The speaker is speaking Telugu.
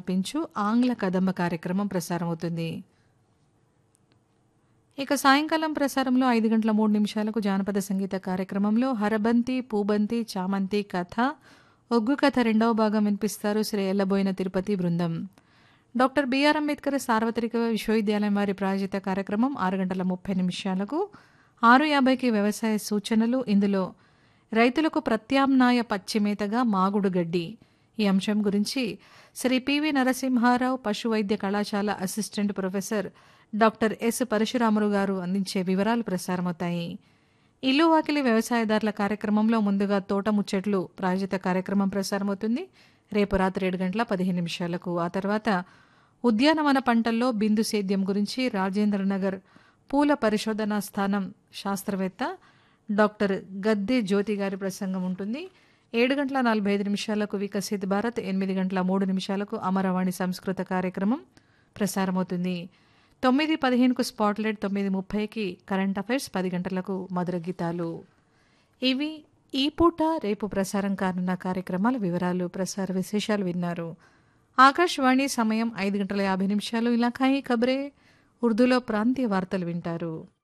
సమర్పించు ఆంగ్ల కదంబ కార్యక్రమం ప్రసారమవుతుంది ఇక సాయంకాలం ప్రసారంలో ఐదు గంటల మూడు నిమిషాలకు జానపద సంగీత కార్యక్రమంలో హరబంతి పూబంతి చామంతి కథ ఒగ్గు కథ రెండవ భాగం వినిపిస్తారు శ్రీ ఎల్లబోయిన తిరుపతి బృందం డాక్టర్ బిఆర్ అంబేద్కర్ సార్వత్రిక విశ్వవిద్యాలయం వారి ప్రాయోజిత కార్యక్రమం ఆరు గంటల ముప్పై నిమిషాలకు ఆరు యాభైకి వ్యవసాయ సూచనలు ఇందులో రైతులకు ప్రత్యామ్నాయ పచ్చిమేతగా మాగుడు గడ్డి ఈ అంశం గురించి శ్రీ పివి నరసింహారావు పశు వైద్య కళాశాల assistant professor doctor S Parasuramulu garu అందించే వివరాలు ప్రసారమవుతాయి ఇల్లు వాకిలి వ్యవసాయదారుల కార్యక్రమంలో ముందుగా తోట ముచ్చట్లు ప్రాయోజిత కార్యక్రమం ప్రసారమవుతుంది రేపు రాత్రి ఏడు గంటల పదిహేను నిమిషాలకు ఆ తర్వాత ఉద్యానవన పంటల్లో బిందు సేద్యం గురించి రాజేంద్రనగర్ పూల పరిశోధనా స్థానం శాస్త్రవేత్త డాక్టర్ గద్దె జ్యోతి గారి ప్రసంగం ఉంటుంది ఏడు గంటల నలభై ఐదు నిమిషాలకు వికసిత్ భారత్ ఎనిమిది గంటల మూడు నిమిషాలకు అమరవాణి సంస్కృత కార్యక్రమం ప్రసారమవుతుంది తొమ్మిది పదిహేనుకు స్పాట్లైట్ తొమ్మిది ముప్పైకి కరెంట్ అఫైర్స్ పది గంటలకు మధుర గీతాలు ఇవి ఈ పూట రేపు ప్రసారం కానున్న కార్యక్రమాల వివరాలు ప్రసార విశేషాలు విన్నారు ఆకాశవాణి సమయం ఐదు గంటల యాభై నిమిషాలు ఇలా ఖాయి ఖబరే ఉర్దూలో ప్రాంతీయ వార్తలు వింటారు